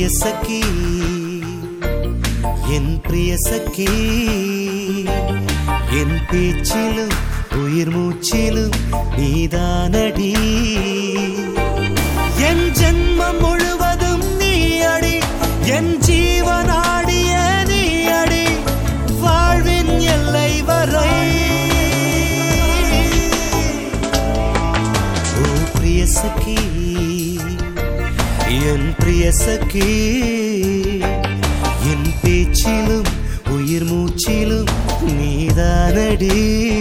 பிரிய சகி என் பிரிய சகி என் பேச்சிலும் உயிர் மூச்சிலும் நீதானடி என் ஜென்மம் முழுவதும் நீ அடி என் ஜீவனாடிய நீ அடி வாழ்வின் எல்லை வரை ஓ பிரிய சகி என் பிரிய சகி என் பேச்சிலும் உயிர் மூச்சிலும் நீதானடி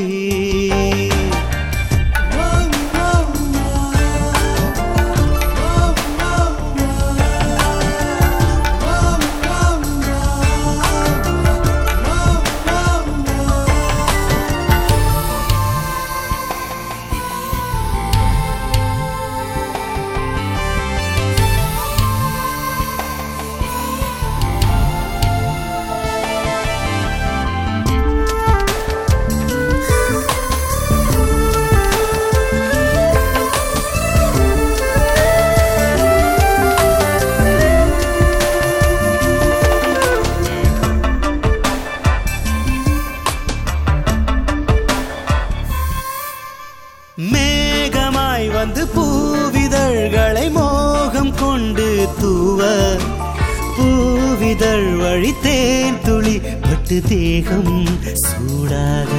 மேகமாய் வந்து பூவிதழ்களை மோகம் கொண்டு தூவ பூவிதழ் வழி தேன் துளி பட்டு தேகம் சூடாக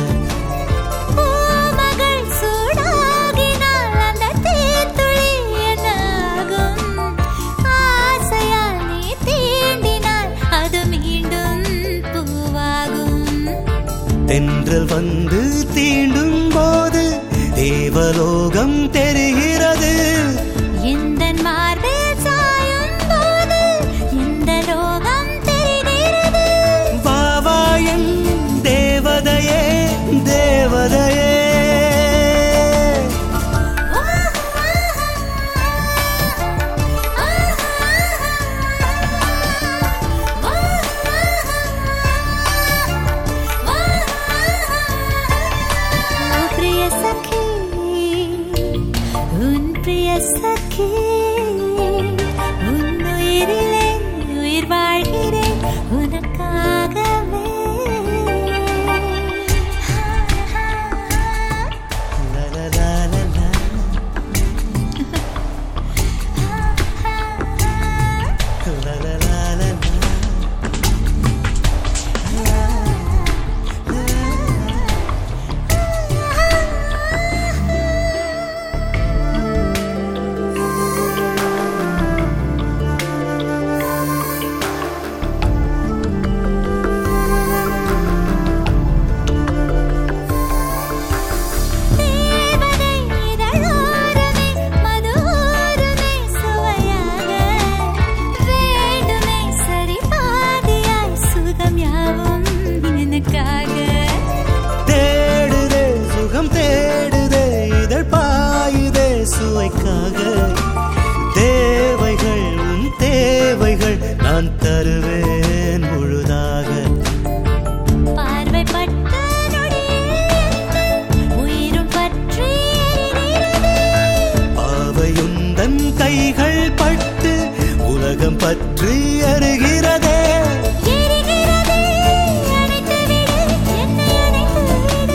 பூமகள் சூடாகினால் அந்த தேத்துளி என்னாகும்? ஆசையால் நீ தீண்டினால் அது மீண்டும் பூவாகும். தென்றல் வந்து தீண்டும் போது தேவலோகம் தெரிகிறது எந்தன் மார்பில் சாயும் போது எந்த லோகம் தெரிகிறது? வாவாயன் தேவதையே தேவதையே ஓ பிரிய சఖி உன் பிரிய சఖி உன் உயிரிலே உயிர் வாழ்கிறேன் உனக்காகவே லா, லா, லா, லா, லா. லா, லா, லா, லா, லா. தேவதை இதழோரமே மதுரோரமே சுவையாக வேண்டுமே சரி பாதியாய் சுகம் யாவும் எனக்காக தேடுதே சுகம் தேடுதே இதழ் பாயுதே சுவைக்காக தேவைகள் உன் தேவைகள் நான் தருவேன் முழுதாக பார்வைப்பட்ட நொடியில் உயிரும் பற்றி எரிகிறது. பாவையுந்தன் கைகள் பட்டு உலகம் பற்றி அருகிறதே எரிகிறதே, அணைத்து விடு, என்னை அணைத்து விடு.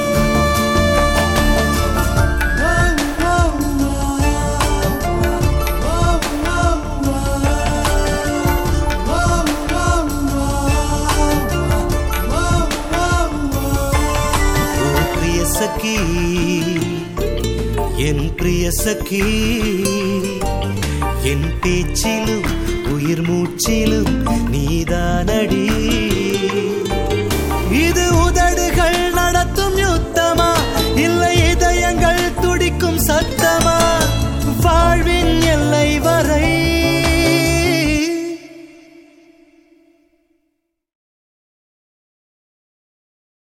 ஓ பிரிய சகி என் பிரிய சகி என் பேச்சிலும் உயிர் மூச்சிலும் நீதானடி